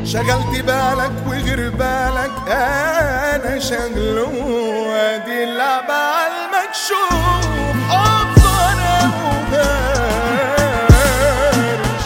شغلت بالك وغير بالك انا شغله وادي اللعبة على المكشوف افضل وغارش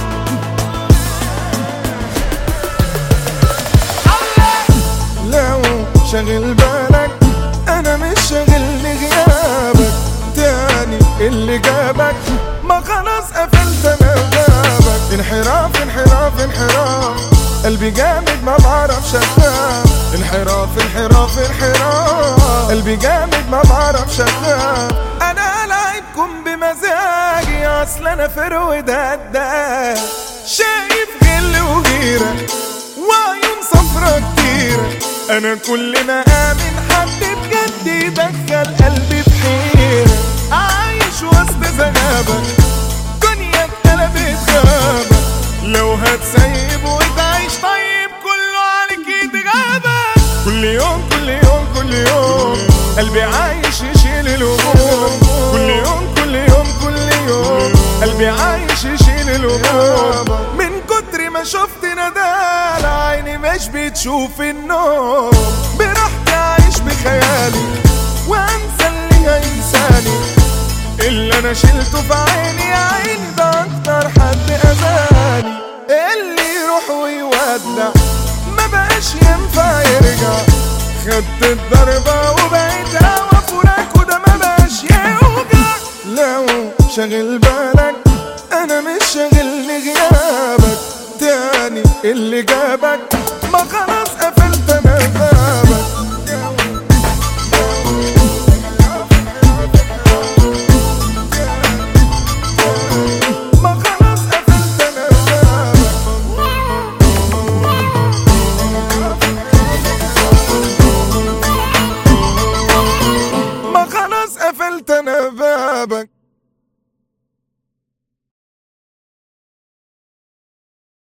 لو شغل بالك انا مش شاغلني غيابك تاني اللي جابك ما خلاص قفلت انا بابك انحراف انحراف انحراف قلبي جامد ما بعرفش افهم انحراف انحراف انحراف قلبي جامد ما بعرفش افهم انا لعبكم بمزاجي اصل انا فرود هداف شايف غل وغيره وعيون صفرا كتيرة انا كل ما امن حد بجد يدخل قلبي في حيرة عايش وسط زغابة دنيا اتقلبت غابة لو هتسيب وتعيش طيب كله عليك يتغابى كل يوم كل يوم كل يوم قلبي عايش يشيل الهموم كل يوم كل يوم كل يوم قلبي عايش يشيل الهموم من كتر ما شفت ندال عيني مش بتشوف النوم براحتي اعيش بخيالي وانسى اللي هينساني اللي انا شلته في عيني يا عيني ده اكتر حد اذاني اللي يروح ويودع ما بقاش ينفع يرجع خدت الضربة وبقيت هوا فراق وده ما بقاش يوجع لو شاغل بالك انا مش شاغلني غيابك تاني اللي جابك ما خلاص قفلت انا بابك ما خلاص قفلت انا بابك ما خلاص قفلت انا بابك